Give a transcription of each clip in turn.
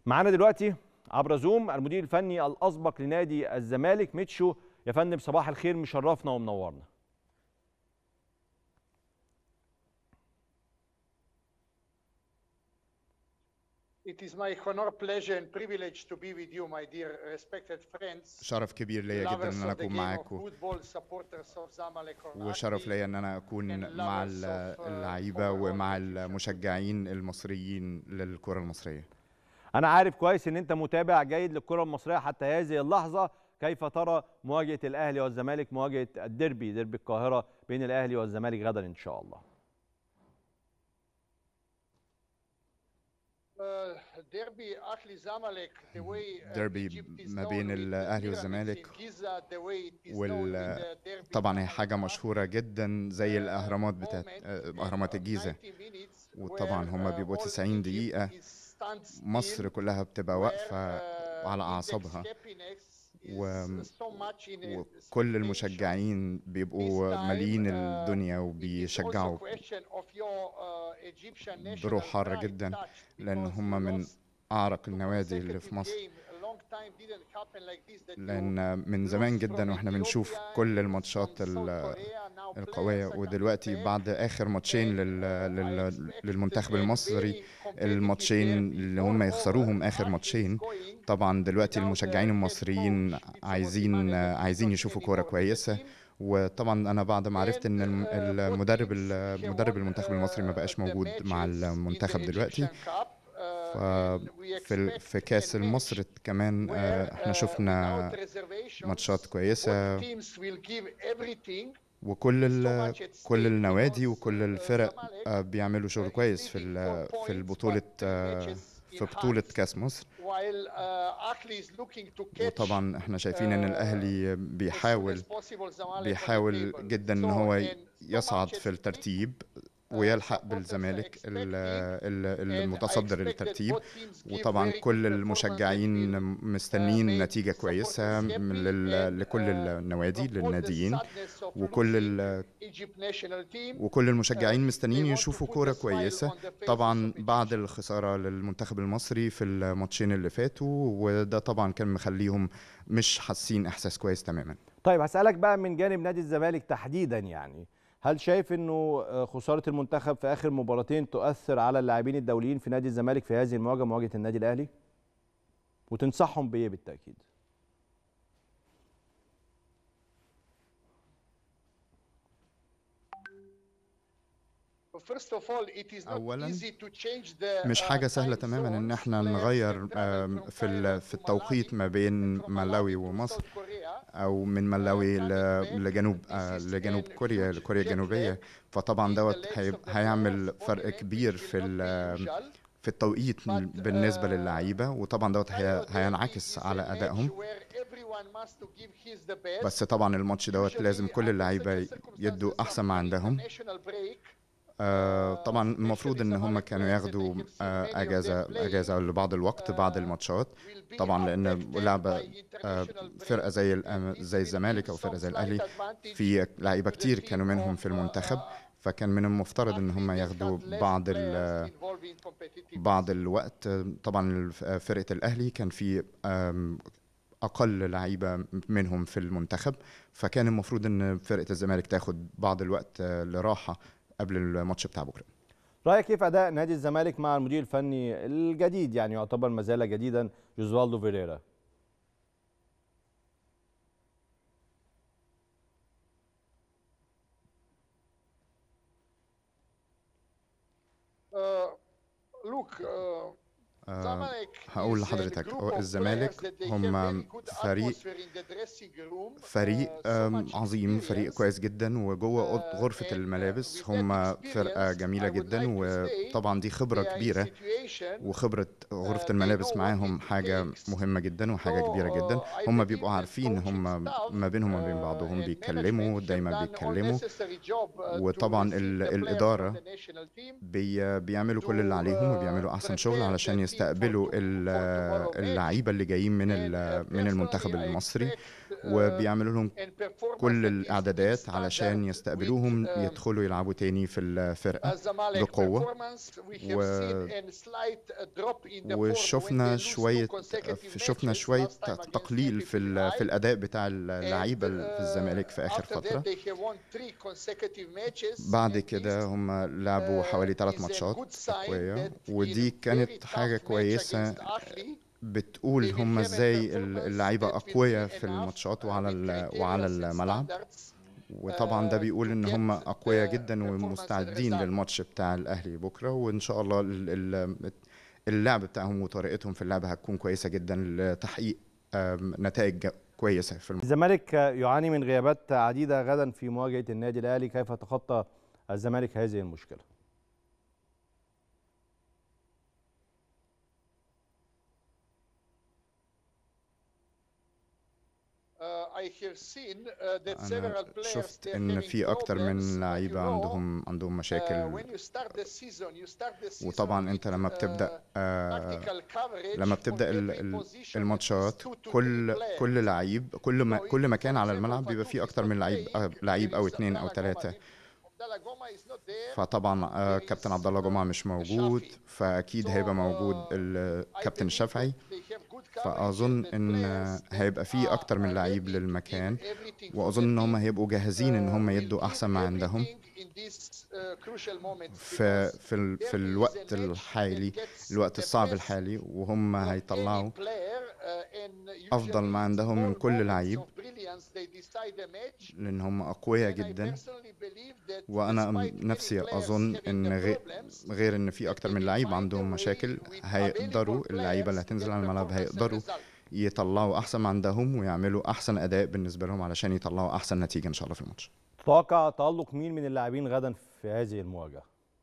معانا دلوقتي عبر زوم المدير الفني الاسبق لنادي الزمالك ميتشو يا فندم صباح الخير مشرفنا ومنورنا It is my honor, pleasure, and privilege to be with you, my dear respected friends. شرف كبير ليا جدا lovers ان انا of the اكون game of معاكم football, supporters of Zamalek or وشرف Ahly. ليا ان انا اكون and مع lovers ال- of, uh, اللعيبه overall ومع competition. المشجعين المصريين للكره المصريه انا عارف كويس ان انت متابع جيد للكره المصريه حتى هذه اللحظه كيف ترى مواجهه الاهلي والزمالك مواجهه الديربي ديربي القاهره بين الاهلي والزمالك غدا ان شاء الله Uh, derby Ahly Zamalek, the way uh, derby Egypt is ما known بين with the الأهلي pyramids والزمالك in Giza, the way it is known وال- in the derby طبعا هي in حاجه Ahmedabad. مشهوره جدا زي الاهرامات بتاعت moment آه، of اهرامات الجيزه 90 minutes وطبعا where, هما uh, بيبقوا all 90 Egypt دقيقة. is stand مصر still, كلها بتبقى where, واقفه uh, وعلى index أعصابها. happiness is و- so much in a وكل expectation. المشجعين بيبقوا This time, مالين uh, الدنيا it is وبيشجعوا also question of your, uh, Egyptian national بروح حارة pride جدا، touched لأن because هم you من lost اعرق two النوادي اللي consecutive في مصر game. A long time didn't happen like this that you لان من زمان lose جدا from واحنا بنشوف Ethiopia كل and الماتشات from South ال- Korea. Now القوية players are coming ودلوقتي back. بعد آخر ماتشين لل... لل... I للمنتخب expect a المصري very competitive الماتشين derby. اللي هم يخسروهم Moreover, آخر Ahly is ماتشين going طبعا دلوقتي without a المشجعين head المصريين coach. It's a عايزين multi-manager عايزين not يشوفوا anymore كورة in the كويسة team. وطبعا انا بعد ما عرفت ان الم- And, uh, both المدرب teams ال- have مدرب won, المنتخب المصري ما uh, بقاش the موجود مع matches in the المنتخب دلوقتي Egyptian Cup, uh, and we ففي expect في كاس a match مصر كمان آه، where, احنا uh, شفنا without reservations, ماتشات كويسة both teams will give everything. وكل ال- so much at كل stake النوادي because, وكل uh, الفرق Zamalek آه، بيعملوا شغل is كويس في leading ال- four في points, البطولة but three آه، matches في in بطولة hand, كاس مصر while uh, Ahly is looking to catch وطبعا احنا شايفين ان آه، الاهلي as soon بيحاول as possible Zamalek on the بيحاول table. جدا ان So, هو and so يصعد much في at stake. الترتيب Uh, ويلحق supporters are بالزمالك ال- expecting ال- and I المتصدر expect that للترتيب both teams give وطبعا very كل good performance المشجعين that will, uh, مستنيين make نتيجة كويسة supporters happy لل- and, لكل uh, النوادي from all the للناديين sadness of وكل losing ال- Egypt national team, وكل المشجعين uh, مستنيين they want to يشوفوا put كورة a smile كويسة on the faces طبعا of بعد Egyptians. الخسارة للمنتخب المصري في الماتشين اللي فاتوا وده طبعا كان مخليهم مش حاسين إحساس كويس تماما طيب هسألك بقى من جانب نادي الزمالك تحديدا يعني هل شايف انه آه، خساره المنتخب في اخر مباراتين تؤثر على اللاعبين الدوليين في نادي الزمالك في هذه المواجهه مواجهه النادي الاهلي وتنصحهم بايه بالتاكيد First of all, it is not أولاً، easy to change the, مش uh, حاجة سهلة time تماما إن zones. احنا Players نغير can travel آم، from في ال- Cairo في to التوقيت Malawi ما بين and from ملاوي Malawi to ومصر South Korea. او من ملاوي ل- لجنوب This آه، is لجنوب an كوريا huge لكوريا jet الجنوبيه lag فطبعا in the دوت legs هي- of the هيعمل players. فرق Body كبير language في will not ال- be usual. في التوقيت But, بالنسبه uh, للعيبه وطبعا دوت هي- Cairo derby هينعكس is على a match ادائهم where everyone must to give his the best. بس طبعا الماتش دوت Usually لازم كل under اللعيبه such circumstances, يدوا احسن ما some عندهم international break. آه، طبعا especially المفروض ان هم Zamalek كانوا players that I ياخدوا have seen آه، many of them اجازه playing, اجازه لبعض الوقت بعد uh, الماتشات will be طبعا لان affected لعبه by آه، international فرقه break. زي And الأم- this زي will الزمالك give او فرقه some زي slight الاهلي advantage في لعيبه to the كتير team كانوا منهم of, في المنتخب uh, فكان من المفترض ان Ahly هم that ياخدوا had less بعض ال players involved in competitiveness. بعض الوقت طبعا الف- فرقه الاهلي كان في آم، اقل لعيبه منهم في المنتخب فكان المفروض ان فرقه الزمالك تاخد بعض الوقت آه، لراحه قبل الماتش بتاع بكره رايك كيف اداء نادي الزمالك مع المدير الفني الجديد يعني يعتبر ما زال جديدا جوزوالدو فيريرا Uh, look, uh, آه، Zamalek هقول is a لحضرتك، group هو of الزمالك players that they هم have very good فريق- atmosphere in the dressing room, فريق uh, so آم، much عظيم فريق experience. كويس جدا وجوه آه، غرفة and, uh, الملابس with that هم فرقة experience, جميلة I would جدا like to say وطبعا دي خبرة they are in كبيرة situation وخبرة غرفة they الملابس know what معاهم it حاجة takes. مهمة جدا وحاجة So, كبيرة جدا uh, I هم believe بيبقوا that عارفين coaching هم staff, ما بينهم وما بين uh, بعضهم and بيتكلموا management have دايما done all بيتكلموا necessary job, uh, to وطبعا receive ال- the players from الإدارة the national team بي بيعملوا كل to, اللي عليهم uh, وبيعملوا أحسن شغل prepare علشان the team بيستقبلوا ال- اللعيبه اللي جايين من ال- من المنتخب المصري وبيعملوا لهم كل الاعدادات علشان يستقبلوهم يدخلوا يلعبوا تاني في الفرقه بقوة. وشفنا شويه شفنا شويه تقليل في ال- في الاداء بتاع اللعيبه في الزمالك في اخر فتره بعد كده هم لعبوا حوالي ثلاث ماتشات تقوية ودي كانت حاجة كويسة بتقول هم ازاي اللعيبة أقوياء في الماتشات وعلى ال- وعلى الملعب وطبعا ده بيقول ان هم أقوياء جدا ومستعدين للماتش بتاع الأهلي بكرة وإن شاء الله ال- ال- اللعب بتاعهم وطريقتهم في اللعب هتكون كويسة جدا لتحقيق آم، نتائج كويسة في الم... الزمالك يعاني من غيابات عديدة غدا في مواجهة النادي الأهلي كيف تخطى الزمالك هذه المشكلة أنا شفت إن في أكتر من لعيبة عندهم عندهم مشاكل وطبعا أنت لما بتبدأ آه لما بتبدأ ال- ال- الماتشات كل كل لعيب كل ما كل مكان على الملعب بيبقى فيه أكتر من لعيب آه، لعيب أو اتنين أو تلاتة فطبعا آه، كابتن عبد الله جمعة مش موجود فأكيد هيبقى موجود الكابتن الشافعي فأظن إن هيبقى فيه أكتر من لعيب للمكان وأظن إن هم هيبقوا جاهزين إن هم يدوا أحسن ما عندهم في في ال- في الوقت الحالي الوقت الصعب الحالي وهم هيطلعوا أفضل ما عندهم من كل لعيب لأن هم أقوياء جدا وأنا نفسي أظن إن غير غير إن في أكتر من لعيب عندهم مشاكل هيقدروا اللعيبة اللي هتنزل على الملعب هيقدروا يطلعوا أحسن ما عندهم ويعملوا أحسن أداء بالنسبة لهم علشان يطلعوا أحسن نتيجة إن شاء الله في الماتش تتوقع تألق مين من اللاعبين غدا في هذه المواجهة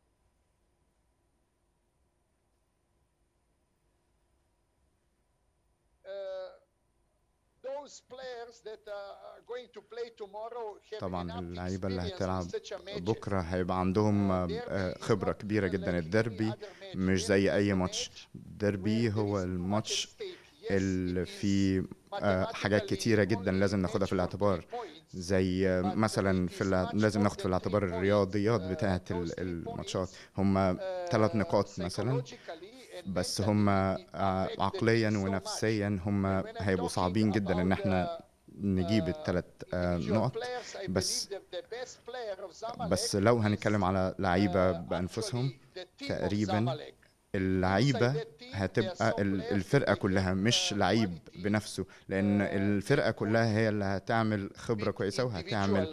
طبعا اللعيبة اللي هتلعب بكرة هيبقى عندهم آه، خبرة كبيرة جدا الديربي مش زي أي ماتش الديربي هو الماتش اللي فيه آه، حاجات كتيرة جدا لازم ناخدها في الاعتبار زي آه، مثلا في الع- لازم ناخد في الاعتبار الرياضيات بتاعة ال- الماتشات هم ثلاث نقاط مثلا بس هم آه، عقليا ونفسيا هم هيبقوا صعبين جدا ان احنا نجيب الثلاث نقط بس بس لو هنتكلم على لعيبة بأنفسهم تقريبا اللعيبة هتبقى ال- الفرقة كلها مش لعيب بنفسه لأن الفرقة كلها هي اللي هتعمل خبرة كويسة وهتعمل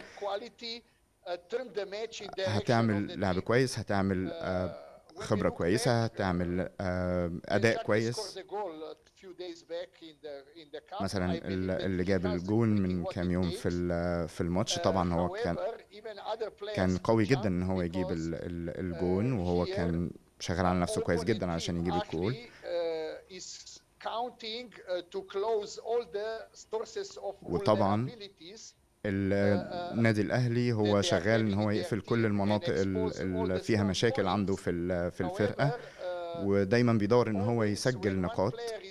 هتعمل لعب كويس هتعمل آه، خبرة كويسة هتعمل آه، أداء كويس مثلا ال- اللي جاب الجون من كام يوم في ال- في الماتش طبعا هو كان كان قوي جدا ان هو يجيب ال- ال- الجون وهو كان شغال على نفسه كويس جدا علشان يجيب الجول وطبعا النادي الاهلي هو شغال ان هو يقفل كل المناطق ال- اللي فيها مشاكل عنده في ال- في الفرقه ودايما بيدور ان هو يسجل نقاط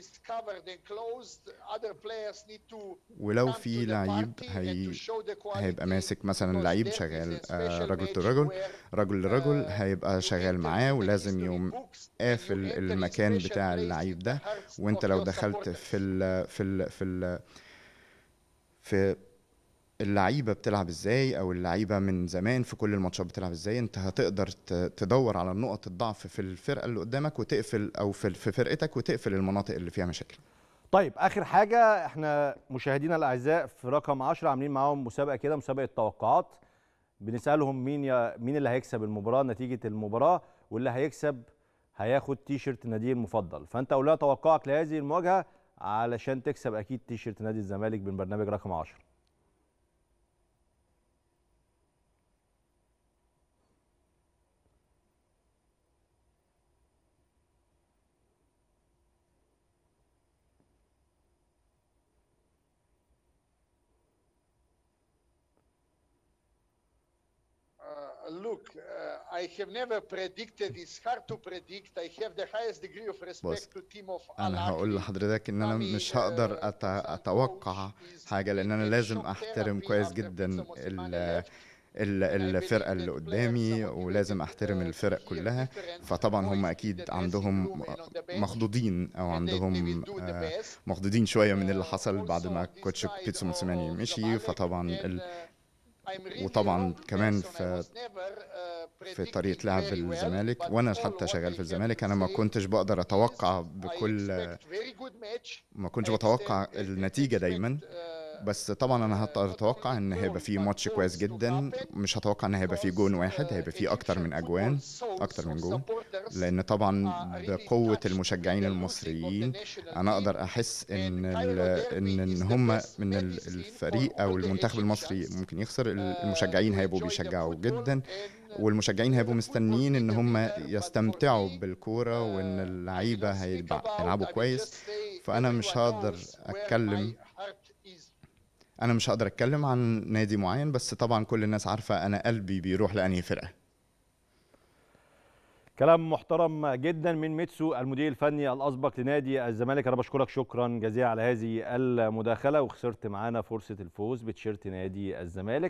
ولو في لعيب هي هيبقى ماسك مثلا لعيب شغال آه، رجل لرجل رجل لرجل هيبقى شغال معاه ولازم يقوم قافل المكان بتاع اللعيب ده وانت لو دخلت في ال في ال في ال في اللعيبه بتلعب ازاي او اللعيبه من زمان في كل الماتشات بتلعب ازاي انت هتقدر ت- تدور على نقط الضعف في الفرقه اللي قدامك وتقفل او في في فرقتك وتقفل المناطق اللي فيها مشاكل طيب اخر حاجه احنا مشاهدينا الاعزاء في رقم 10 عاملين معاهم مسابقه كده مسابقه توقعات بنسالهم مين يا مين اللي هيكسب المباراه نتيجه المباراه واللي هيكسب هياخد تي شيرت ناديه المفضل فانت قول لنا توقعك لهذه المواجهه علشان تكسب اكيد تي شيرت نادي الزمالك من برنامج رقم 10 Uh, look, uh, I have never predicted. It's hard to predict. I have the highest degree of respect to Timo انا هقول لحضرتك ان انا مش هقدر أت- اتوقع حاجه لان انا لازم احترم كويس جدا ال- ال- الفرقه اللي قدامي ولازم احترم الفرق كلها فطبعا هم اكيد عندهم مخضوضين او عندهم آه، مخضوضين شويه من اللي حصل بعد ما كوتش بيتسو موتسيماني مشي فطبعا ال... وطبعا كمان في في طريقه لعب الزمالك وانا حتى شغال في الزمالك انا ما كنتش بقدر اتوقع بكل ما كنتش بتوقع النتيجه دايما بس طبعا انا هقدر اتوقع ان هيبقى فيه ماتش كويس جدا مش هتوقع ان هيبقى فيه جون واحد هيبقى فيه اكتر من اجوان اكتر من جون لان طبعا بقوه المشجعين المصريين انا اقدر احس ان ال ان ان هم من ال- الفريق او المنتخب المصري ممكن يخسر المشجعين هيبقوا بيشجعوا جدا والمشجعين هيبقوا مستنيين ان هم يستمتعوا بالكوره وان اللعيبه هيبقى- هيلعبوا كويس فانا مش هقدر اتكلم انا مش هقدر اتكلم عن نادي معين بس طبعا كل الناس عارفه انا قلبي بيروح لانهي فرقه كلام محترم جدا من ميتسو المدير الفني الاسبق لنادي الزمالك انا بشكرك شكرا جزيلا على هذه المداخله وخسرت معانا فرصه الفوز بتيشيرت نادي الزمالك